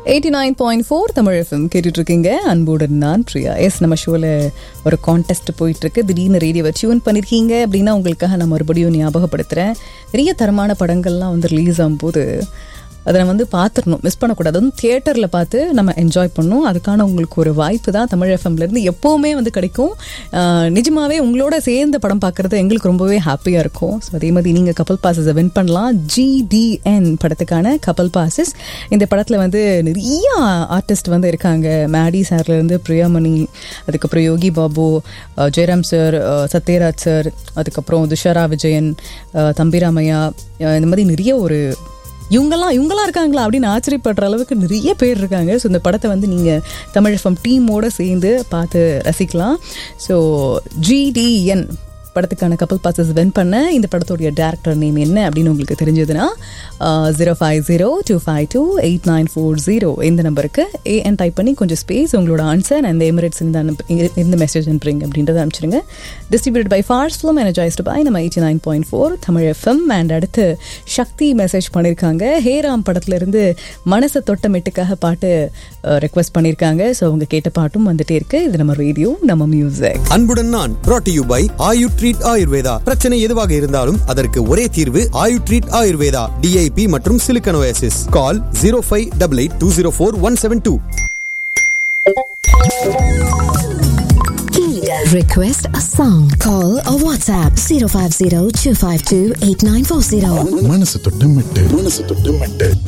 Eighty nine point four Tamil F M கேட்டுட்டு இருக்கீங்க அன்புடன் நான் பிரியா எஸ் நம்ம ஷோவில் ஒரு கான்டெஸ்ட் போயிட்டு இருக்கு திடீர்னு ரேடியோவை டியூன் பண்ணியிருக்கீங்க அப்படின்னா உங்களுக்காக நான் மறுபடியும் ஞாபகப்படுத்துகிறேன் நிறைய தரமான படங்கள்லாம் வந்து ரிலீஸ் ஆகும்போது அதை நம்ம வந்து பார்த்துடணும் மிஸ் பண்ணக்கூடாது அதுவும் தியேட்டரில் பார்த்து நம்ம என்ஜாய் பண்ணணும் அதுக்கான உங்களுக்கு ஒரு வாய்ப்பு தான் தமிழ் எஃப்எம்லேருந்து எப்போவுமே வந்து கிடைக்கும் ஆஹ் நிஜமாவே உங்களோட சேர்ந்த படம் பார்க்குறது எங்களுக்கு ரொம்பவே ஹாப்பியாக இருக்கும் ஸோ அதே மாதிரி நீங்கள் கப்பல் பாசஸை வின் பண்ணலாம் ஜிடிஎன் படத்துக்கான கப்பல் பாசஸ் இந்த படத்தில் வந்து நிறைய ஆர்டிஸ்ட் வந்து இருக்காங்க மேடி சார்லேருந்து பிரியாமணி அதுக்கப்புறம் யோகி பாபு அஹ் ஜெயராம் சார் அஹ் சத்யராஜ் சார் அதுக்கப்புறம் துஷாரா விஜயன் அஹ் தம்பிராமையா அஹ் இந்த மாதிரி நிறைய ஒரு இவங்கெல்லாம் இவங்கெல்லாம் இருக்காங்களா அப்படின்னு ஆச்சரியப்படுற அளவுக்கு நிறைய பேர் இருக்காங்க ஸோ இந்த படத்தை வந்து நீங்கள் தமிழ் எஃப்எம் டீமோட சேர்ந்து பார்த்து ரசிக்கலாம் ஸோ ஜிடிஎன் படத்துக்கான கப்பல் பாசஸ் வென் பண்ண இந்த படத்துடைய டேரக்டர் நேம் என்ன அப்படின்னு உங்களுக்கு தெரிஞ்சதுன்னா zero five zero two five two eight nine four zero இந்த நம்பருக்கு ஏஎன் டைப் பண்ணி கொஞ்சம் ஸ்பேஸ் உங்களோட ஆன்சர் அந்த எமிரேட்ஸ் இந்த அனுப்பு இங்க- இந்த மெசேஜ் அனுப்புறீங்க அப்படின்றத அனுப்பிச்சிருங்க distributed by Phars film energised by நம்ம eighty nine point four Tamil F M and அடுத்து சக்தி மெசேஜ் பண்ணியிருக்காங்க ஹேராம் படத்துல இருந்து மனசை தொட்டமெட்டுக்காக பாட்டு ரெக்வஸ்ட் பண்ணியிருக்காங்க ஸோ அவங்க கேட்ட பாட்டும் வந்துட்டே இருக்கு இது நம்ம ரேடியோ நம்ம மியூசிக் அன்புடன் நான் brought to you by Ayu treat Ayurveda பிரச்சனை எதுவாக இருந்தாலும் அதற்கு ஒரே தீர்வு ஆயு ட்ரீட் ஆயுர்வேதா டிஐபி மற்றும் சிலிக்கனோசிஸ் call zero five double eight two zero four one seven two Request a song. Call or WhatsApp 050 252 8940. மனசு தொட்டு மெட்டு மனசு தொட்டு மெட்டு